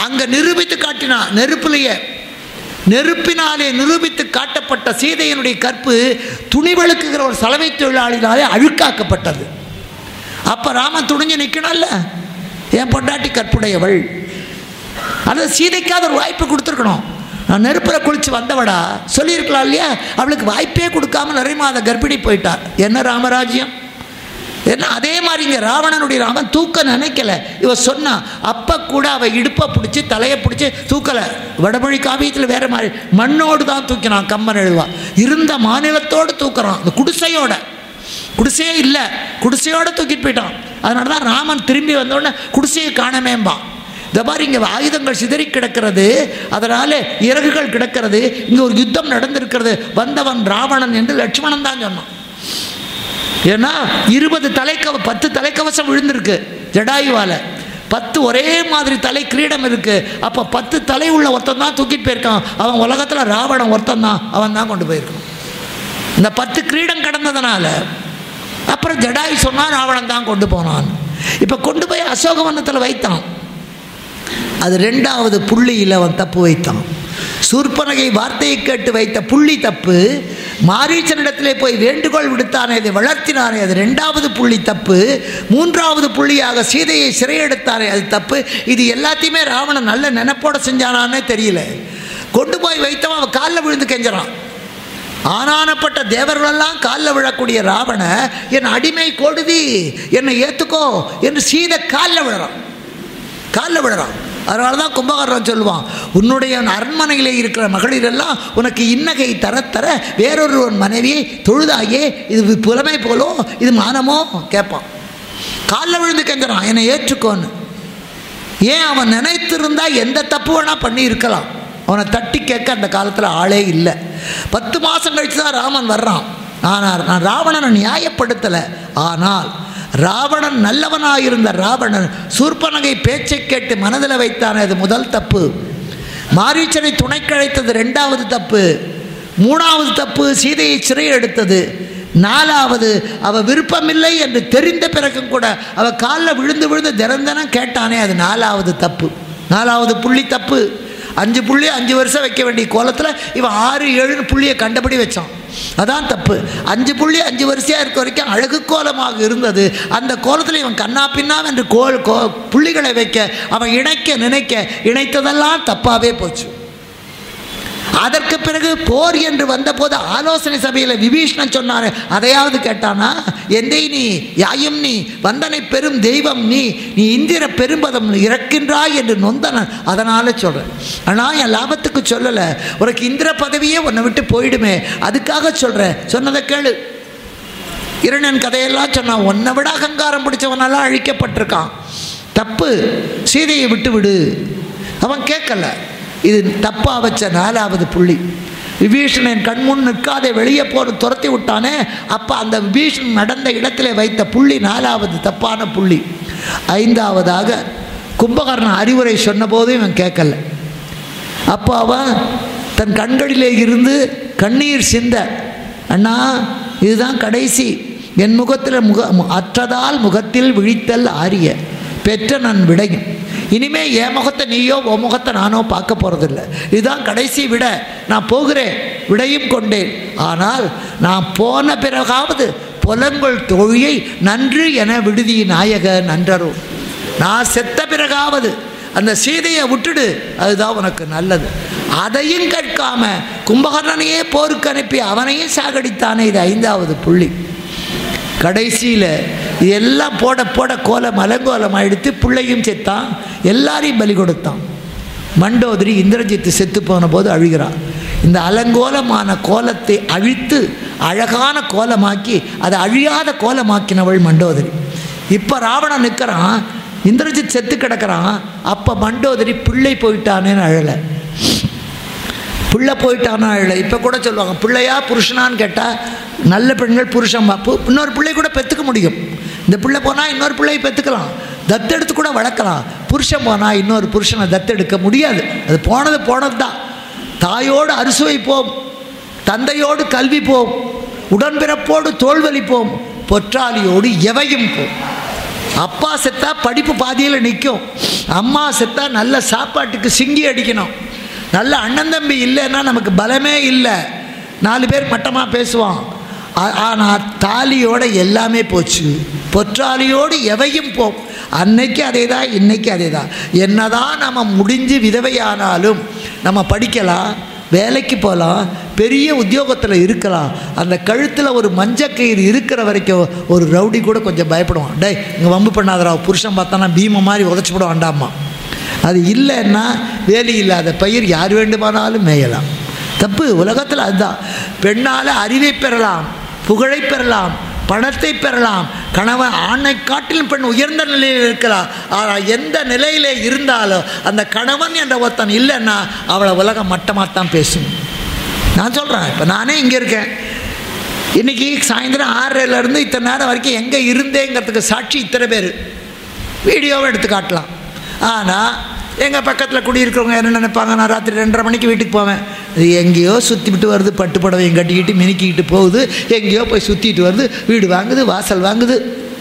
அங்கே நிரூபித்து காட்டினான் நெருப்பிலேயே நெருப்பினாலே நிரூபித்து காட்டப்பட்ட சீதையனுடைய கற்பு துணிவழுக்குகிற ஒரு சலவை தொழிலாளினாலே அழுக்காக்கப்பட்டது அப்போ ராமன் துணிஞ்சு நிற்கணும்ல என் பொண்டாட்டி கற்புடையவள் அதை சீதைக்காத ஒரு வாய்ப்பு கொடுத்துருக்கணும் நான் நெருப்பில் குளிச்சு வந்தவடா சொல்லியிருக்கலாம் இல்லையா அவளுக்கு வாய்ப்பே கொடுக்காம நிறைய மாத கர்ப்பிணி போயிட்டா என்ன ராமராஜ்யம் என்ன அதே மாதிரி இங்கே ராவணனுடைய ராமன் தூக்க நினைக்கல இவ சொன்னா அப்போ கூட அவள் இடுப்பை பிடிச்சி தலையை பிடிச்சி தூக்கலை வடமொழி காவியத்தில் வேற மாதிரி மண்ணோடு தான் தூக்கினான் கம்மன் எழுவா இருந்த மாநிலத்தோடு தூக்குறான் இந்த குடிசையோட குடிசையே இல்லை குடிசையோட தூக்கிட்டு போயிட்டான் அதனால தான் ராமன் திரும்பி வந்தோடனே குடிசையை காணமேம்பான் இந்த மாதிரி இங்கே ஆயுதங்கள் சிதறி கிடக்கிறது அதனால் இறகுகள் கிடக்கிறது இங்கே ஒரு யுத்தம் நடந்திருக்கிறது வந்தவன் ராவணன் என்று லட்சுமணன் தான் சொன்னான் ஏன்னா இருபது தலைக்கவ பத்து தலைக்கவசம் விழுந்திருக்கு ஜடாயுவால பத்து ஒரே மாதிரி தலை கிரீடம் இருக்கு அப்போ பத்து தலை உள்ள ஒருத்தன் தான் தூக்கிட்டு போயிருக்கான் அவன் உலகத்தில் ராவணன் ஒருத்தன் தான் அவன் தான் கொண்டு போயிருக்கான் இந்த பத்து கிரீடம் கடந்ததுனால அப்புறம் ஜடாயு சொன்னான் ராவணன் தான் கொண்டு போனான் இப்போ கொண்டு போய் அசோகவனத்தில் வைத்தான் அது ரெண்டாவது புள்ளியில் அவன் தப்பு வைத்தான் சூர்பனகை வார்த்தையை கேட்டு வைத்த புள்ளி தப்பு மாரீச்சனிடத்திலே போய் வேண்டுகோள் விடுத்தானே அதை வளர்த்தினானே அது ரெண்டாவது புள்ளி தப்பு மூன்றாவது புள்ளியாக சீதையை சிறையெடுத்தானே அது தப்பு இது எல்லாத்தையுமே ராவணன் நல்ல நினைப்போட செஞ்சானான்னே தெரியல கொண்டு போய் வைத்தவன் அவன் காலில் விழுந்து கெஞ்சறான் ஆனானப்பட்ட தேவர்களெல்லாம் காலில் விழக்கூடிய ராவண என் அடிமை கொடுதி என்னை ஏற்றுக்கோ என்று சீதை காலில் விழுறான் காலில் விழுறான் அதனால தான் கும்பகாரன் சொல்லுவான் உன்னுடைய அரண்மனையிலே இருக்கிற மகளிரெல்லாம் உனக்கு இன்னகை தர தர வேறொருவன் மனைவியை தொழுதாயே இது புலமை போலோ இது மானமோ கேட்பான் காலில் விழுந்து கெஞ்சுறான் என்னை ஏற்றுக்கோன்னு ஏன் அவன் நினைத்திருந்தா எந்த தப்பு வேணால் பண்ணி இருக்கலாம் அவனை தட்டி கேட்க அந்த காலத்தில் ஆளே இல்லை பத்து மாதம் கழித்து தான் ராமன் வர்றான் ஆனால் நான் ராவணனை நியாயப்படுத்தலை ஆனால் ராவணன் நல்லவனாக இருந்த ராவணன் சூர்பனகை பேச்சை கேட்டு மனதில் வைத்தான் அது முதல் தப்பு மாரீச்சனை துணை கழைத்தது ரெண்டாவது தப்பு மூணாவது தப்பு சீதையை சிறை எடுத்தது நாலாவது அவ விருப்பமில்லை என்று தெரிந்த பிறகும் கூட அவ காலில் விழுந்து விழுந்து தினம் தினம் கேட்டானே அது நாலாவது தப்பு நாலாவது புள்ளி தப்பு அஞ்சு புள்ளி அஞ்சு வருஷம் வைக்க வேண்டிய கோலத்தில் இவன் ஆறு ஏழு புள்ளியை கண்டபடி வச்சான் அதான் தப்பு அஞ்சு புள்ளி அஞ்சு வரிசையாக இருக்க வரைக்கும் அழகு கோலமாக இருந்தது அந்த கோலத்தில் இவன் கண்ணா பின்னா என்று கோல் கோ புள்ளிகளை வைக்க அவன் இணைக்க நினைக்க இணைத்ததெல்லாம் தப்பாகவே போச்சு அதற்கு பிறகு போர் என்று வந்தபோது ஆலோசனை சபையில் விபீஷ்ணன் சொன்னார் அதையாவது கேட்டானா எந்தை நீ யாயும் நீ வந்தனை பெரும் தெய்வம் நீ நீ இந்திர பெரும்பதம் இறக்கின்றாய் என்று நொந்தனன் அதனால சொல்கிறேன் ஆனால் என் லாபத்துக்கு சொல்லலை உனக்கு இந்திர பதவியே உன்னை விட்டு போயிடுமே அதுக்காக சொல்கிறேன் சொன்னதை கேளு இரண்யன் கதையெல்லாம் சொன்னான் உன்னை விட அகங்காரம் பிடிச்சவனெல்லாம் அழிக்கப்பட்டிருக்கான் தப்பு சீதையை விட்டு விடு அவன் கேட்கல இது தப்பாக வச்ச நாலாவது புள்ளி விபீஷணன் கண்முன் நிற்காதே வெளியே போற துரத்தி விட்டானே அப்போ அந்த விபீஷணன் நடந்த இடத்துல வைத்த புள்ளி நாலாவது தப்பான புள்ளி ஐந்தாவதாக கும்பகர்ணன் அறிவுரை சொன்னபோது இவன் கேட்கல அப்போ அவன் தன் கண்களிலே இருந்து கண்ணீர் சிந்த அண்ணா இதுதான் கடைசி என் முகத்தில் முக அற்றதால் முகத்தில் விழித்தல் ஆரிய பெற்ற நான் விடையும் இனிமே என் முகத்தை நீயோ உன் முகத்தை நானோ பார்க்க போகிறதில்ல இதுதான் கடைசி விட நான் போகிறேன் விடையும் கொண்டேன் ஆனால் நான் போன பிறகாவது புலங்கொள் தோழியை நன்று என விடுதி நாயக நன்றரோ நான் செத்த பிறகாவது அந்த சீதையை விட்டுடு அதுதான் உனக்கு நல்லது அதையும் கேட்காம கும்பகர்ணனையே போருக்கு அனுப்பி அவனையும் சாகடித்தானே இது ஐந்தாவது புள்ளி கடைசியில் எல்லாம் போட போட கோலம் அலங்கோலம் ஆயிடுத்து பிள்ளையும் செத்தான் எல்லாரையும் பலி கொடுத்தான் மண்டோதரி இந்திரஜித்து செத்து போன போது அழுகிறான் இந்த அலங்கோலமான கோலத்தை அழித்து அழகான கோலமாக்கி அதை அழியாத கோலமாக்கினவள் மண்டோதரி இப்போ ராவணன் நிற்கிறான் இந்திரஜித் செத்து கிடக்கிறான் அப்போ மண்டோதரி பிள்ளை போயிட்டானேன்னு அழலை பிள்ளை போயிட்டானா இல்லை இப்போ கூட சொல்லுவாங்க பிள்ளையா புருஷனான்னு கேட்டால் நல்ல பெண்கள் புருஷன் பு- இன்னொரு பிள்ளை கூட பெற்றுக்க முடியும் இந்த பிள்ளை போனால் இன்னொரு பிள்ளையை பெற்றுக்கலாம் தத்தெடுத்து கூட வளர்க்கலாம் புருஷன் போனால் இன்னொரு புருஷனை தத்தெடுக்க முடியாது அது போனது போனது தான் தாயோடு அறுசுவை போம் தந்தையோடு கல்வி போம் உடன்பிறப்போடு தோல்வலி போம் பொற்றாலியோடு எவையும் போம் அப்பா செத்தா படிப்பு பாதியில் நிற்கும் அம்மா செத்தா நல்ல சாப்பாட்டுக்கு சிங்கி அடிக்கணும் நல்ல அண்ணன் தம்பி இல்லைன்னா நமக்கு பலமே இல்லை நாலு பேர் மட்டமாக பேசுவான் ஆனால் தாலியோட எல்லாமே போச்சு பொற்றாலியோடு எவையும் போம் அன்னைக்கு அதே தான் இன்னைக்கு அதே தான் என்னதான் நம்ம முடிஞ்சு விதவையானாலும் நம்ம படிக்கலாம் வேலைக்கு போகலாம் பெரிய உத்தியோகத்தில் இருக்கலாம் அந்த கழுத்தில் ஒரு மஞ்சக்கயிறு இருக்கிற வரைக்கும் ஒரு ரவுடி கூட கொஞ்சம் பயப்படுவான் டேய் இங்கே வம்பு பண்ணாதரா புருஷன் பார்த்தானா பீம மாதிரி உதச்சி போட வேண்டாமா அது இல்லைன்னா வேலி இல்லாத பயிர் யார் வேண்டுமானாலும் மேயலாம் தப்பு உலகத்தில் அதுதான் பெண்ணால் அறிவை பெறலாம் புகழை பெறலாம் பணத்தை பெறலாம் கணவன் ஆணை காட்டிலும் பெண் உயர்ந்த நிலையில் இருக்கலாம் ஆனால் எந்த நிலையிலே இருந்தாலும் அந்த கணவன் என்ற ஒருத்தன் இல்லைன்னா அவளை உலகம் மட்டமாக தான் பேசும் நான் சொல்கிறேன் இப்போ நானே இங்கே இருக்கேன் இன்றைக்கி சாயந்தரம் ஆறரைலேருந்து இத்தனை நேரம் வரைக்கும் எங்கே இருந்தேங்கிறதுக்கு சாட்சி இத்தனை பேர் வீடியோவை எடுத்து காட்டலாம் ஆனால் எங்கள் பக்கத்தில் குடியிருக்கிறவங்க என்ன நினைப்பாங்க நான் ராத்திரி ரெண்டரை மணிக்கு வீட்டுக்கு போவேன் இது எங்கேயோ சுற்றிவிட்டு வருது பட்டு புடவையும் கட்டிக்கிட்டு மினுக்கிக்கிட்டு போகுது எங்கேயோ போய் சுற்றிட்டு வருது வீடு வாங்குது வாசல் வாங்குது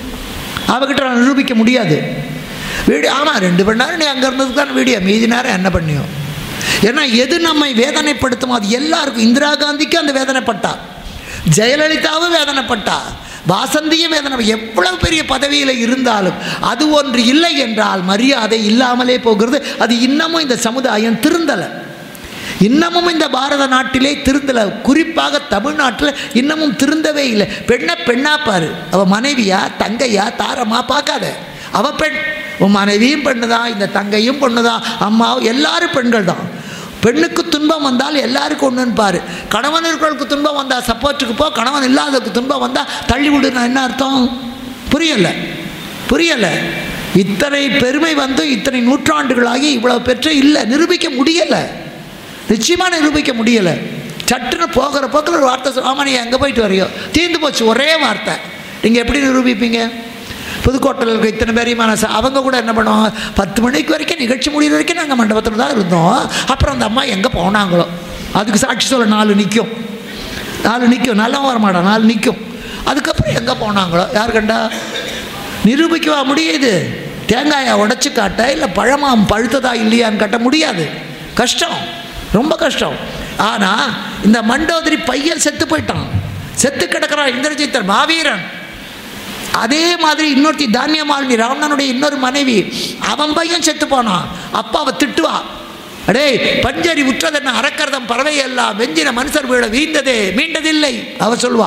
அவகிட்ட நான் நிரூபிக்க முடியாது வீடியோ ஆமாம் ரெண்டு மணி நேரம் நீ அங்கே இருந்ததுக்கு தான் வீடியோ மீதி நேரம் என்ன பண்ணியோ ஏன்னா எது நம்மை வேதனைப்படுத்துமோ அது எல்லாருக்கும் இந்திரா காந்திக்கும் அந்த வேதனைப்பட்டா ஜெயலலிதாவும் வேதனைப்பட்டா வாசந்தியும் வேதனை எவ்வளவு பெரிய பதவியில் இருந்தாலும் அது ஒன்று இல்லை என்றால் மரியாதை இல்லாமலே போகிறது அது இன்னமும் இந்த சமுதாயம் திருந்தலை இன்னமும் இந்த பாரத நாட்டிலே திருந்தலை குறிப்பாக தமிழ்நாட்டில் இன்னமும் திருந்தவே இல்லை பெண்ணை பெண்ணா பாரு அவள் மனைவியா தங்கையா தாரமா பார்க்காத அவ பெண் உன் மனைவியும் பெண்ணு தான் இந்த தங்கையும் பொண்ணு தான் அம்மாவும் எல்லாரும் பெண்கள் தான் பெண்ணுக்கு துன்பம் வந்தால் எல்லாருக்கும் ஒன்றுன்னு பாரு கணவனர்களுக்கு துன்பம் வந்தால் சப்போர்ட்டுக்கு போ கணவன் இல்லாததுக்கு துன்பம் வந்தால் தள்ளி விடுனா என்ன அர்த்தம் புரியலை புரியலை இத்தனை பெருமை வந்து இத்தனை நூற்றாண்டுகளாகி இவ்வளவு பெற்று இல்லை நிரூபிக்க முடியலை நிச்சயமாக நிரூபிக்க முடியலை சட்டுன்னு போகிற போக்கில் ஒரு வார்த்தை சொல் ஆமாம் நீங்கள் எங்கே போயிட்டு வரையோ தீர்ந்து போச்சு ஒரே வார்த்தை நீங்கள் எப்படி நிரூபிப்பீங்க புதுக்கோட்டையில் இருக்க இத்தனை பேரையுமான ச- அவங்க கூட என்ன பண்ணுவாங்க பத்து மணிக்கு வரைக்கும் நிகழ்ச்சி முடிகிற வரைக்கும் நாங்கள் மண்டபத்தில் தான் இருந்தோம் அப்புறம் அந்த அம்மா எங்கே போனாங்களோ அதுக்கு சாட்சி சொல்ல நாலு நிற்கும் நாலு நிற்கும் நல்லவன் வரமாட்டான் நாலு நிற்கும் அதுக்கப்புறம் எங்கே போனாங்களோ யார் கண்டா நிரூபிக்கவா முடியுது தேங்காயை உடைச்சு காட்ட இல்லை பழமா பழுத்ததா இல்லையான்னு காட்ட முடியாது கஷ்டம் ரொம்ப கஷ்டம் ஆனால் இந்த மண்டோதரி பையன் செத்து போயிட்டான் செத்து கிடக்கிறான் இந்திரஜித்தர் மாவீரன் அதே மாதிரி இன்னொருத்தி தானியமாலினி ராவணனுடைய இன்னொரு மனைவி அவன் பையன் செத்து போனான் அப்பாவை திட்டுவா அடே பஞ்சரி உற்றதென்ன அறக்கரதம் பறவை எல்லாம் வெஞ்சின மனுஷர் வீட வீழ்ந்ததே மீண்டதில்லை அவ சொல்வா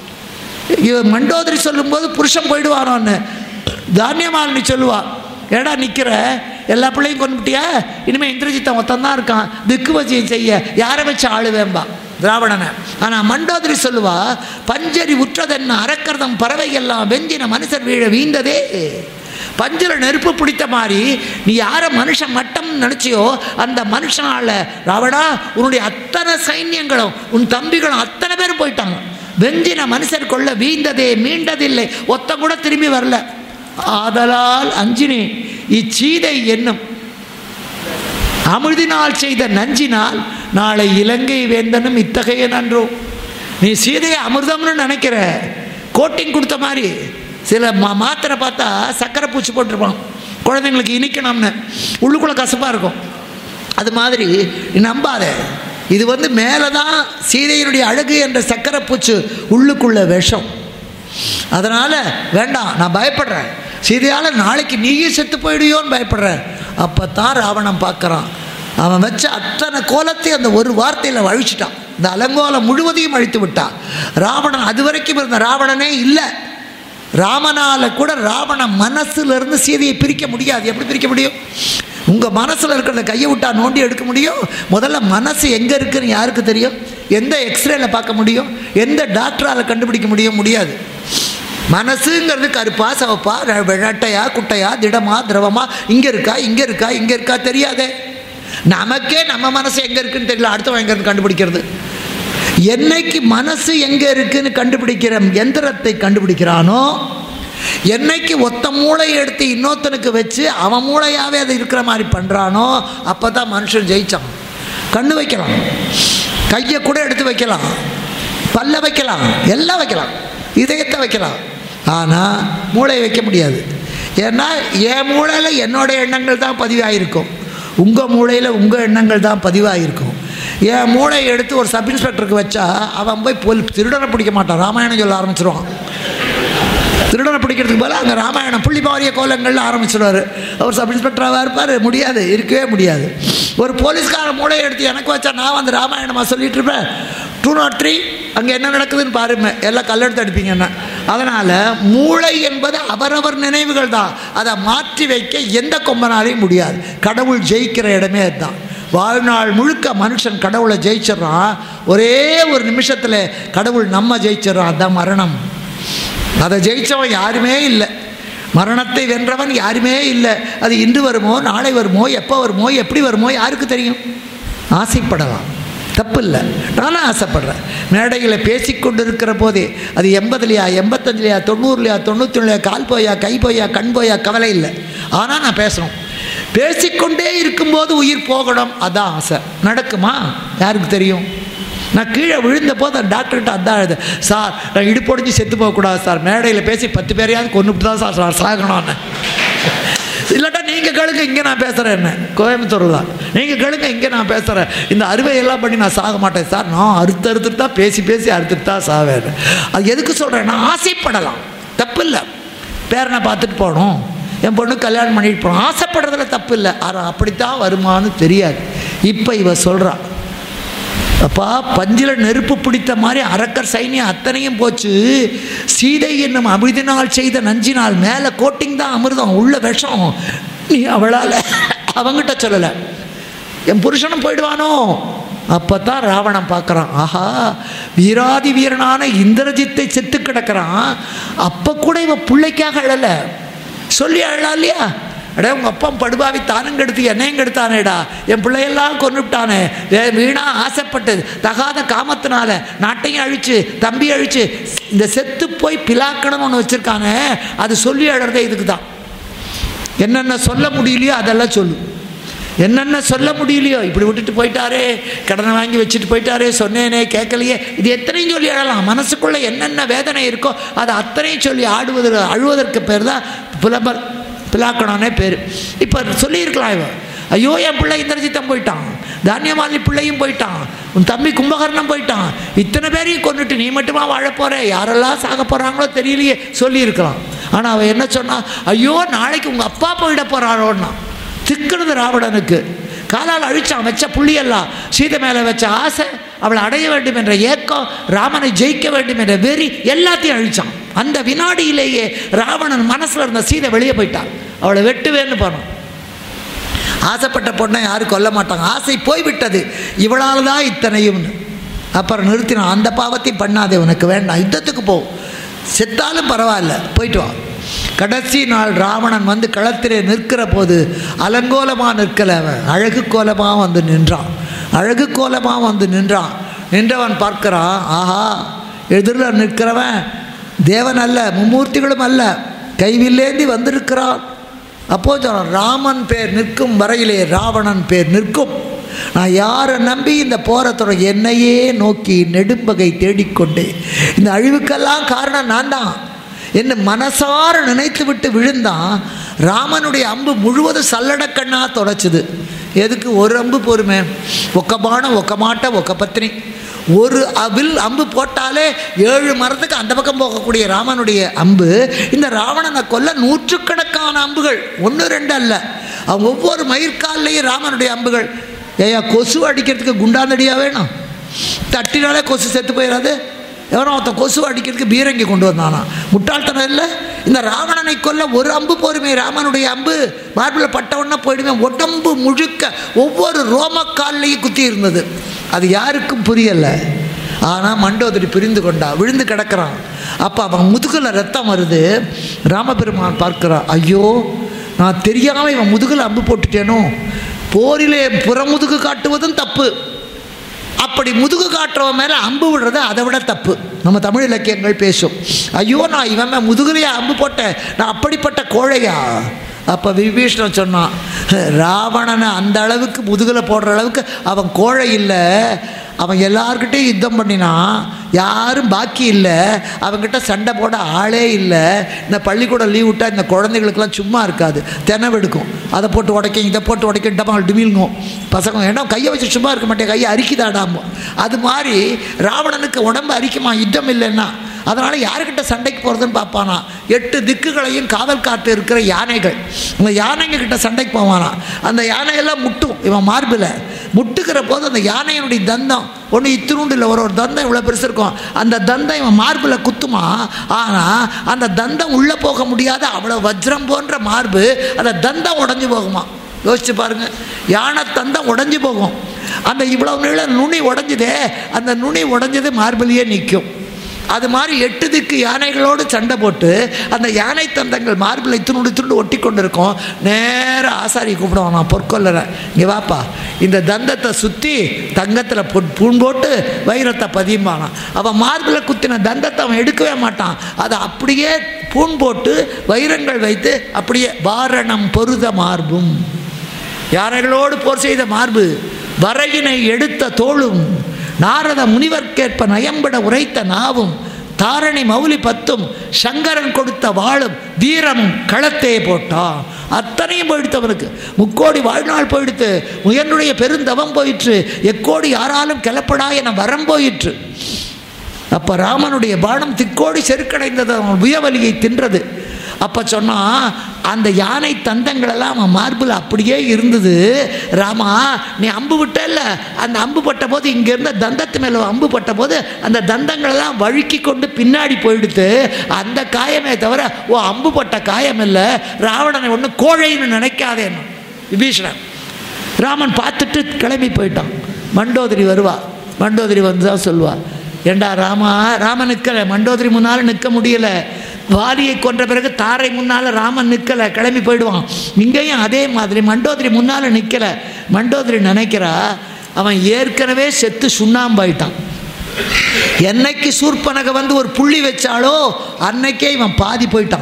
இவ மண்டோதரி சொல்லும்போது புருஷன் போயிடுவானோன்னு தானியமாலினி சொல்லுவா ஏடா நிற்கிற எல்லா பிள்ளையும் கொண்டுட்டியா இனிமேல் இந்திரஜித்தன் ஒருத்தன் தான் இருக்கான் திக்கு வச்சியம் செய்ய யாரை வச்சு ஆளுவேம்பா திராவிடனை ஆனால் மண்டோதரி சொல்லுவா பஞ்சரி உற்றதென்ன அறக்கரதம் பறவை எல்லாம் வெஞ்சின மனுஷர் வீழ வீழ்ந்ததே பஞ்சர நெருப்பு பிடித்த மாதிரி நீ யாரை மனுஷன் மட்டம் நினச்சியோ அந்த மனுஷனால ராவணா உன்னுடைய அத்தனை சைன்யங்களும் உன் தம்பிகளும் அத்தனை பேரும் போயிட்டாங்க வெஞ்சின மனுஷர் கொள்ள வீழ்ந்ததே மீண்டதில்லை ஒத்த கூட திரும்பி வரல ஆதலால் அஞ்சினே இச்சீதை என்னும் அமிழ்தினால் செய்த நஞ்சினால் நாளை இலங்கை வேந்தனும் இத்தகைய நன்றோ நீ சீதையை அமிர்தம்னு நினைக்கிற கோட்டிங் கொடுத்த மாதிரி சில மா மாத்திரை பார்த்தா சக்கரை பூச்சி போட்டிருப்பான் குழந்தைங்களுக்கு இனிக்கணும்னு உள்ளுக்குள்ளே கசப்பாக இருக்கும் அது மாதிரி நீ நம்பாத இது வந்து மேலே தான் சீதையினுடைய அழகு என்ற சக்கரை பூச்சு உள்ளுக்குள்ள விஷம் அதனால் வேண்டாம் நான் பயப்படுறேன் சீதையால் நாளைக்கு நீயும் செத்து போயிடுயோன்னு பயப்படுறேன் அப்போ தான் ராவணன் பார்க்குறான் அவன் வச்ச அத்தனை கோலத்தை அந்த ஒரு வார்த்தையில் அழிச்சிட்டான் இந்த அலங்கோலம் முழுவதையும் அழித்து விட்டான் ராவணன் அது வரைக்கும் இருந்த ராவணனே இல்லை ராமனால கூட ராவண மனசுல இருந்து சீதையை பிரிக்க முடியாது எப்படி பிரிக்க முடியும் உங்கள் மனசில் இருக்கிறத கையை விட்டா நோண்டி எடுக்க முடியும் முதல்ல மனசு எங்கே இருக்குன்னு யாருக்கு தெரியும் எந்த எக்ஸ்ரேல பார்க்க முடியும் எந்த டாக்டரால் கண்டுபிடிக்க முடியும் முடியாது மனசுங்கிறது கருப்பா சவப்பா ரெ- வெள்ளட்டையா குட்டையா திடமா திரவமா இங்கே இருக்கா இங்கே இருக்கா இங்கே இருக்கா தெரியாதே நமக்கே நம்ம மனசு எங்கே இருக்குன்னு தெரியல அடுத்தவன் எங்கே இருந்து கண்டுபிடிக்கிறது என்னைக்கு மனசு எங்கே இருக்குன்னு கண்டுபிடிக்கிற எந்திரத்தை கண்டுபிடிக்கிறானோ என்னைக்கு ஒத்த மூளையை எடுத்து இன்னொருத்தனுக்கு வச்சு அவன் மூளையாகவே அது இருக்கிற மாதிரி பண்ணுறானோ அப்போ தான் மனுஷன் ஜெயிச்சான் கண்ணு வைக்கலாம் கையை கூட எடுத்து வைக்கலாம் பல்ல வைக்கலாம் எல்லாம் வைக்கலாம் இதயத்தை வைக்கலாம் ஆனால் மூளையை வைக்க முடியாது ஏன்னா என் மூளையில் என்னோட எண்ணங்கள் தான் பதிவாகிருக்கும் உங்கள் மூளையில் உங்கள் எண்ணங்கள் தான் பதிவாகிருக்கும் என் மூளையை எடுத்து ஒரு சப் இன்ஸ்பெக்டருக்கு வச்சா அவன் போய் பொல் திருடனை பிடிக்க மாட்டான் ராமாயணம் சொல்ல ஆரம்பிச்சிருவான் திருடனை பிடிக்கிறதுக்கு பதிலாக அங்கே ராமாயணம் புள்ளிபாரிய கோலங்கள்ல ஆரம்பிச்சிடுவார் அவர் சப் இன்ஸ்பெக்டராக இருப்பார் முடியாது இருக்கவே முடியாது ஒரு போலீஸ்கார மூளையை எடுத்து எனக்கு வச்சா நான் வந்து ராமாயணமாக சொல்லிட்டு இருப்பேன் டூ நாட் த்ரீ அங்கே என்ன நடக்குதுன்னு பாருங்க எல்லாம் கல்லெடுத்து அடிப்பீங்க என்ன அதனால் மூளை என்பது அவரவர் நினைவுகள் தான் அதை மாற்றி வைக்க எந்த கொம்பனாலையும் முடியாது கடவுள் ஜெயிக்கிற இடமே அதுதான் வாழ்நாள் முழுக்க மனுஷன் கடவுளை ஜெயிச்சிடறான் ஒரே ஒரு நிமிஷத்தில் கடவுள் நம்ம ஜெயிச்சிடறான் அதுதான் மரணம் அதை ஜெயித்தவன் யாருமே இல்லை மரணத்தை வென்றவன் யாருமே இல்லை அது இன்று வருமோ நாளை வருமோ எப்போ வருமோ எப்படி வருமோ யாருக்கு தெரியும் ஆசைப்படலாம் தப்பு இல்லை நானும் ஆசைப்படுறேன் மேடையில் பேசிக்கொண்டு இருக்கிற போதே அது எண்பதுலையா எண்பத்தஞ்சுலையா தொண்ணூறுலையா தொண்ணூத்தொன்னுலையா கால் போயா கை போயா கண் போயா கவலை இல்லை ஆனால் நான் பேசணும் பேசிக்கொண்டே இருக்கும்போது உயிர் போகணும் அதான் ஆசை நடக்குமா யாருக்கு தெரியும் நான் கீழே விழுந்த போது அந்த டாக்டர்கிட்ட அதான் எழுது சார் நான் இடுப்பொடிஞ்சு செத்து போகக்கூடாது சார் மேடையில் பேசி பத்து பேரையாவது கொண்டுட்டு தான் சார் சார் சாகணும்னு இல்லாட்டா நீங்கள் கேளுங்க இங்கே நான் பேசுகிறேன் என்ன கோயம்புத்தூர் தான் நீங்கள் கேளுங்க இங்கே நான் பேசுகிறேன் இந்த அறுவையெல்லாம் பண்ணி நான் சாக மாட்டேன் சார் நான் அறுத்து அறுத்துட்டு தான் பேசி பேசி அறுத்துட்டு தான் சாவேன் அது எதுக்கு சொல்கிறேன் நான் ஆசைப்படலாம் தப்பு இல்லை பேரனை பார்த்துட்டு போகணும் என் பொண்ணு கல்யாணம் பண்ணிட்டு போகணும் ஆசைப்படுறதுல தப்பு இல்லை ஆனால் அப்படித்தான் வருமானு தெரியாது இப்போ இவ சொல்கிறான் அப்பா பஞ்சில் நெருப்பு பிடித்த மாதிரி அரக்கர் சைனியம் அத்தனையும் போச்சு சீதை என்னும் அமிர்தினால் செய்த நஞ்சினால் மேலே கோட்டிங் தான் அமிர்தம் உள்ள விஷம் நீ அவளால் அவங்கிட்ட சொல்லலை என் புருஷனும் போயிடுவானோ அப்போ தான் ராவணன் பார்க்குறான் ஆஹா வீராதி வீரனான இந்திரஜித்தை செத்து கிடக்கிறான் அப்போ கூட இவன் பிள்ளைக்காக அழலை சொல்லி அழலா இல்லையா அடே உங்கள் அப்பா படுபாவி தானும் கெடுத்து என்னையும் கெடுத்தானேடா என் பிள்ளையெல்லாம் கொண்டுட்டானே வே- வீணா ஆசைப்பட்டு தகாத காமத்தினால நாட்டையும் அழிச்சு தம்பி அழிச்சு இந்த செத்து போய் பிலாக்கணும்னு ஒன்று வச்சுருக்கானே அது சொல்லி அழறதே இதுக்கு தான் என்னென்ன சொல்ல முடியலையோ அதெல்லாம் சொல்லு என்னென்ன சொல்ல முடியலையோ இப்படி விட்டுட்டு போயிட்டாரே கடனை வாங்கி வச்சுட்டு போயிட்டாரே சொன்னேனே கேட்கலையே இது எத்தனையும் சொல்லி அழலாம் மனசுக்குள்ளே என்னென்ன வேதனை இருக்கோ அதை அத்தனையும் சொல்லி ஆடுவது அழுவதற்கு பேர் தான் புலம்பர் பிலாக்கணானே பேர் இப்போ சொல்லியிருக்கலாம் இவன் ஐயோ என் பிள்ளை இந்திரஜித்தம் போயிட்டான் தானியமாலி பிள்ளையும் போயிட்டான் உன் தம்பி கும்பகர்ணம் போயிட்டான் இத்தனை பேரையும் கொண்டுட்டு நீ மட்டுமா வாழ போற யாரெல்லாம் சாக போகிறாங்களோ தெரியலையே சொல்லியிருக்கலாம் ஆனால் அவன் என்ன சொன்னான் ஐயோ நாளைக்கு உங்கள் அப்பா போயிட போகிறாரோன்னா திக்குனது ராவணனுக்கு காலால் அழிச்சான் வச்ச புள்ளியெல்லாம் சீதை மேலே வச்ச ஆசை அவளை அடைய வேண்டும் என்ற ஏக்கம் ராமனை ஜெயிக்க வேண்டும் என்ற வெறி எல்லாத்தையும் அழிச்சான் அந்த வினாடியிலேயே ராவணன் மனசில் இருந்த சீதை வெளியே போயிட்டான் அவளை வெட்டுவேன்னு போனான் ஆசைப்பட்ட பொண்ணை யாரும் கொல்ல மாட்டாங்க ஆசை போய்விட்டது இவளால் தான் இத்தனையும்னு அப்புறம் நிறுத்தினான் அந்த பாவத்தையும் பண்ணாதே உனக்கு வேண்டாம் யுத்தத்துக்கு போ செத்தாலும் பரவாயில்ல போயிட்டு வா கடைசி நாள் ராவணன் வந்து களத்திலே நிற்கிற போது அலங்கோலமாக நிற்கல அவன் அழகு கோலமாக வந்து நின்றான் அழகு கோலமாக வந்து நின்றான் நின்றவன் பார்க்கிறான் ஆஹா எதிரில் நிற்கிறவன் தேவன் அல்ல மும்மூர்த்திகளும் அல்ல கைவில்லேந்தி வந்திருக்கிறான் அப்போ சொல்றான் ராமன் பேர் நிற்கும் வரையிலே ராவணன் பேர் நிற்கும் நான் யாரை நம்பி இந்த போரத்தோட என்னையே நோக்கி நெடும்பகை தேடிக்கொண்டே இந்த அழிவுக்கெல்லாம் காரணம் நான் தான் என்ன மனசார நினைத்து விட்டு விழுந்தான் ராமனுடைய அம்பு முழுவதும் சல்லடக்கண்ணா தொடச்சுது எதுக்கு ஒரு அம்பு பொறுமை ஒக்க பானம் ஒக்க மாட்ட ஒக்க பத்தினி ஒரு அவில் அம்பு போட்டாலே ஏழு மரத்துக்கு அந்த பக்கம் போகக்கூடிய ராமனுடைய அம்பு இந்த ராவணனை கொல்ல நூற்றுக்கணக்கான அம்புகள் ஒன்று ரெண்டு அல்ல அவன் ஒவ்வொரு மயிர்கால்லையும் ராமனுடைய அம்புகள் ஏயா கொசு அடிக்கிறதுக்கு குண்டாந்தடியா வேணும் தட்டினாலே கொசு செத்து போயிடாது எவனோ ஒருத்தன் கொசு அடிக்கிறதுக்கு பீரங்கி கொண்டு வந்தானா முட்டாள்தனம் இல்லை இந்த ராவணனை கொல்ல ஒரு அம்பு போருமே ராமனுடைய அம்பு மார்பில் பட்டவொன்னா போயிடுமே உடம்பு முழுக்க ஒவ்வொரு ரோமக்கால்லையும் குத்தி இருந்தது அது யாருக்கும் புரியலை ஆனால் மண்டோதரி பிரிந்து கொண்டா விழுந்து கிடக்கிறான் அப்போ அவன் முதுகில் ரத்தம் வருது ராமபெருமான் பார்க்கிறான் ஐயோ நான் தெரியாமல் இவன் முதுகில் அம்பு போட்டுட்டேனோ போரிலே புறமுதுகு காட்டுவதும் தப்பு அப்படி முதுகு காட்டுறவன் மேலே அம்பு விடுறது அதை விட தப்பு நம்ம தமிழ் இலக்கியங்கள் பேசும் ஐயோ நான் இவன் மேல் முதுகுலையா அம்பு போட்டேன் நான் அப்படிப்பட்ட கோழையா அப்போ விபீஷணன் சொன்னான் ராவணனை அந்த அளவுக்கு முதுகில் போடுற அளவுக்கு அவன் கோழை இல்லை அவன் எல்லார்கிட்டையும் யுத்தம் பண்ணினான் யாரும் பாக்கி இல்லை அவன்கிட்ட சண்டை போட ஆளே இல்லை இந்த பள்ளிக்கூடம் லீவ் விட்டால் இந்த குழந்தைகளுக்கெல்லாம் சும்மா இருக்காது தினவெடுக்கும் அதை போட்டு உடைக்கும் இதை போட்டு உடைக்கும் டப்பால் டிமில்ங்கும் பசங்க ஏன்னா கையை வச்சு சும்மா இருக்க மாட்டேன் கையை அரிக்குதாடாமோ அது மாதிரி ராவணனுக்கு உடம்பு அரிக்குமா யுத்தம் இல்லைன்னா அதனால் யாருக்கிட்ட சண்டைக்கு போகிறதுன்னு பார்ப்பானா எட்டு திக்குகளையும் காவல் காத்து இருக்கிற யானைகள் இந்த யானைங்க கிட்ட சண்டைக்கு போவானா அந்த யானையெல்லாம் முட்டும் இவன் மார்பில் முட்டுக்கிற போது அந்த யானையினுடைய தந்தம் ஒன்று இத்தினுண்டு இல்லை ஒரு ஒரு தந்தம் இவ்வளோ பெருசு இருக்கும் அந்த தந்தம் இவன் மார்பில் குத்துமா ஆனால் அந்த தந்தம் உள்ளே போக முடியாத அவ்வளோ வஜ்ரம் போன்ற மார்பு அந்த தந்தம் உடஞ்சி போகுமா யோசிச்சு பாருங்க யானை தந்தம் உடஞ்சி போகும் அந்த இவ்வளவு நீள நுனி உடஞ்சுதே அந்த நுனி உடஞ்சது மார்பிலேயே நிற்கும் அது மாதிரி எட்டு திக்கு யானைகளோடு சண்டை போட்டு அந்த யானை தந்தங்கள் மார்பிளை துண்டு துண்டு ஒட்டி கொண்டு இருக்கும் நேராக ஆசாரி கூப்பிடுவான் நான் பொற்கொல்லரை இங்கே வாப்பா இந்த தந்தத்தை சுற்றி தங்கத்தில் பொ- பூண் போட்டு வைரத்தை பதியுமானான் அவன் மார்பில் குத்தின தந்தத்தை அவன் எடுக்கவே மாட்டான் அதை அப்படியே பூண் போட்டு வைரங்கள் வைத்து அப்படியே வாரணம் பொருத மார்பும் யானைகளோடு போர் செய்த மார்பு வரையினை எடுத்த தோளும் நாரத முனிவர்க்கேற்ப நயம்பட உரைத்த நாவும் தாரணி மௌலி பத்தும் சங்கரன் கொடுத்த வாளும் வீரமும் களத்தே போட்டான் அத்தனையும் போயிடுத்து அவனுக்கு முக்கோடி வாழ்நாள் போயிடுத்து முயனுடைய பெருந்தவம் போயிற்று எக்கோடி யாராலும் கிளப்படா என வரம் போயிற்று அப்போ ராமனுடைய பானம் திக்கோடி செருக்கடைந்தது அவன் புயவலியை தின்றது அப்போ சொன்னான் அந்த யானை தந்தங்களெல்லாம் அவன் மார்பில் அப்படியே இருந்தது ராமா நீ அம்பு விட்டல்ல அந்த அம்பு பட்ட போது இங்கே இருந்த தந்தத்து மேலே அம்பு பட்ட போது அந்த தந்தங்களெல்லாம் வழுக்கி கொண்டு பின்னாடி போயிடுத்து அந்த காயமே தவிர ஓ அம்பு பட்ட காயம் இல்லை ராவணனை ஒன்று கோழைன்னு நினைக்காதேன்னு விபீஷணன் ராமன் பார்த்துட்டு கிளம்பி போயிட்டான் மண்டோதரி வருவா மண்டோதரி வந்து தான் சொல்லுவா ஏண்டா ராமா ராமன் நிற்கலை மண்டோதரி முன்னால் நிற்க முடியல வாலியை கொன்ற பிறகு தாரை முன்னால் ராமன் நிற்கலை கிளம்பி போயிடுவான் இங்கேயும் அதே மாதிரி மண்டோதரி முன்னால் நிற்கலை மண்டோதரி நினைக்கிறா அவன் ஏற்கனவே செத்து சுண்ணாம்பாயிட்டான் என்னைக்கு சூர்பனக வந்து ஒரு புள்ளி வச்சாலோ அன்னைக்கே இவன் பாதி போயிட்டான்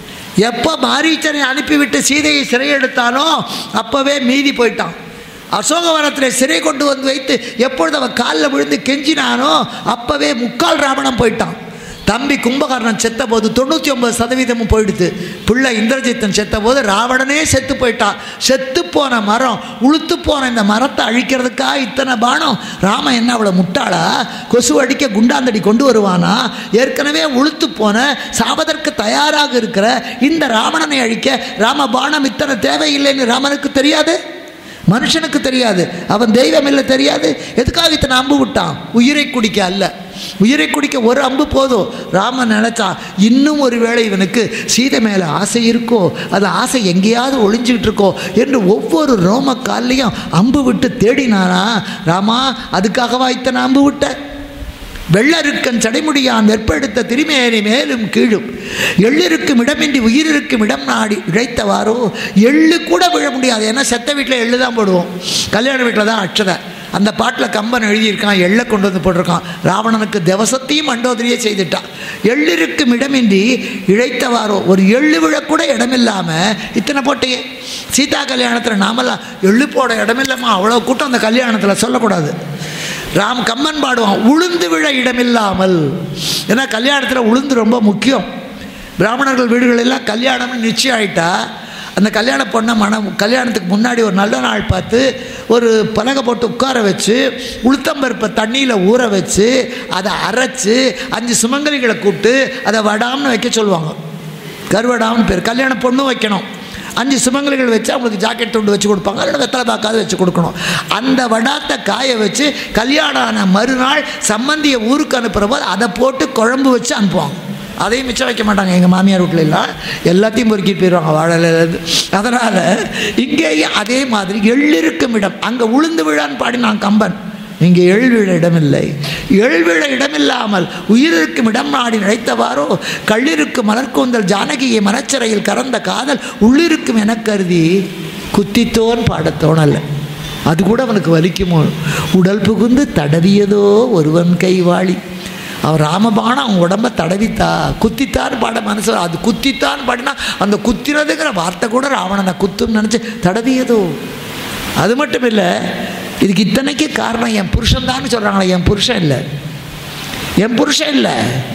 எப்போ மாரீச்சனை அனுப்பிவிட்டு சீதையை சிறையெடுத்தானோ அப்போவே மீதி போயிட்டான் அசோகவனத்தில் சிறை கொண்டு வந்து வைத்து எப்பொழுது அவன் காலில் விழுந்து கெஞ்சினானோ அப்போவே முக்கால் ராவணன் போயிட்டான் தம்பி கும்பகர்ணன் செத்த போது தொண்ணூற்றி ஒன்பது சதவீதமும் போயிடுது பிள்ளை இந்திரஜித்தன் செத்த போது ராவணனே செத்து போயிட்டான் செத்து போன மரம் உளுத்து போன இந்த மரத்தை அழிக்கிறதுக்காக இத்தனை பானம் ராமன் என்ன அவ்வளோ முட்டாளா கொசு அடிக்க குண்டாந்தடி கொண்டு வருவானா ஏற்கனவே உளுத்து போன சாவதற்கு தயாராக இருக்கிற இந்த ராவணனை அழிக்க ராம பானம் இத்தனை தேவையில்லைன்னு ராமனுக்கு தெரியாது மனுஷனுக்கு தெரியாது அவன் தெய்வம் இல்லை தெரியாது எதுக்காக இத்தனை அம்பு விட்டான் உயிரை குடிக்க அல்ல உயிரை குடிக்க ஒரு அம்பு போதும் ராமன் நினைச்சான் இன்னும் ஒரு வேளை இவனுக்கு சீதை மேலே ஆசை இருக்கோ அது ஆசை எங்கேயாவது ஒளிஞ்சுக்கிட்டு இருக்கோ என்று ஒவ்வொரு ரோம கால்லையும் அம்பு விட்டு தேடினானா ராமா அதுக்காகவா இத்தனை அம்பு விட்ட வெள்ளருக்கன் சடைமுடியான் வெற்பெடுத்த திருமேனி மேலும் கீழும் எள்ளிருக்கும் இடமின்றி உயிரிருக்கும் இடம் நாடி இழைத்தவாரோ எள்ளு கூட விழ முடியாது ஏன்னா செத்த வீட்டில் எள்ளு தான் போடுவோம் கல்யாண வீட்டில் தான் அட்சதை அந்த பாட்டில் கம்பன் எழுதியிருக்கான் எள்ளை கொண்டு வந்து போட்டிருக்கான் ராவணனுக்கு தேவசத்தையும் மண்டோதரியே செய்துட்டான் எள்ளிருக்கும் இடமின்றி இழைத்தவாரோ ஒரு எள்ளு விழக்கூட இடமில்லாமல் இத்தனை போட்டையே சீதா கல்யாணத்தில் நாமெல்லாம் எள்ளு போட இடமில்லாமல் அவ்வளோ கூட்டம் அந்த கல்யாணத்தில் சொல்லக்கூடாது ராம் கம்மன் பாடுவான் உளுந்து விழ இடமில்லாமல் ஏன்னா கல்யாணத்தில் உளுந்து ரொம்ப முக்கியம் பிராமணர்கள் வீடுகள் எல்லாம் கல்யாணம்னு நிச்சயம் ஆயிட்டா அந்த கல்யாண பொண்ணை மனம் கல்யாணத்துக்கு முன்னாடி ஒரு நல்ல நாள் பார்த்து ஒரு பலகை போட்டு உட்கார வச்சு உளுத்தம்பருப்பை தண்ணியில் ஊற வச்சு அதை அரைச்சு அஞ்சு சுமங்கலிகளை கூப்பிட்டு அதை வடாம்னு வைக்க சொல்லுவாங்க கருவடாம்னு பேர் கல்யாண பொண்ணும் வைக்கணும் அஞ்சு சுமங்கலிகள் வச்சு அவங்களுக்கு ஜாக்கெட் துண்டு வச்சு கொடுப்பாங்க அல்லது வெத்தலை பாக்காது வச்சு கொடுக்கணும் அந்த வடாத்தை காய வச்சு கல்யாணம் ஆன மறுநாள் சம்மந்தியை ஊருக்கு அனுப்புகிற போது அதை போட்டு குழம்பு வச்சு அனுப்புவாங்க அதையும் மிச்சம் வைக்க மாட்டாங்க எங்கள் மாமியார் வீட்டில் எல்லாம் எல்லாத்தையும் பொறுக்கிட்டு போயிடுவாங்க வாழலேருந்து அதனால் இங்கேயும் அதே மாதிரி எள்ளிருக்கும் இடம் அங்கே உளுந்து விழான்னு பாடினான் கம்பன் இங்கே எழுவிழ இடமில்லை எழுவிழ இடமில்லாமல் உயிரிருக்கும் இடம் நாடி நினைத்தவாறோ கள்ளிருக்கும் மலர்கூந்தல் ஜானகியை மனச்சிறையில் கறந்த காதல் உள்ளிருக்கும் என கருதி குத்தித்தோன் பாடத் தோணலை அது கூட அவனுக்கு வலிக்குமோ உடல் புகுந்து தடவியதோ ஒருவன் கைவாளி அவன் ராமபானம் அவன் உடம்ப தடவித்தா குத்தித்தான் பாட மனசு அது குத்தித்தான் பாடினா அந்த குத்தினதுங்கிற வார்த்தை கூட ராவணனை குத்தும் நினச்சி தடவியதோ அது மட்டும் இல்லை இதுக்கு இத்தனைக்கு காரணம் என் புருஷன் தான் சொல்கிறாங்களே என் புருஷன் இல்லை என் புருஷன் இல்லை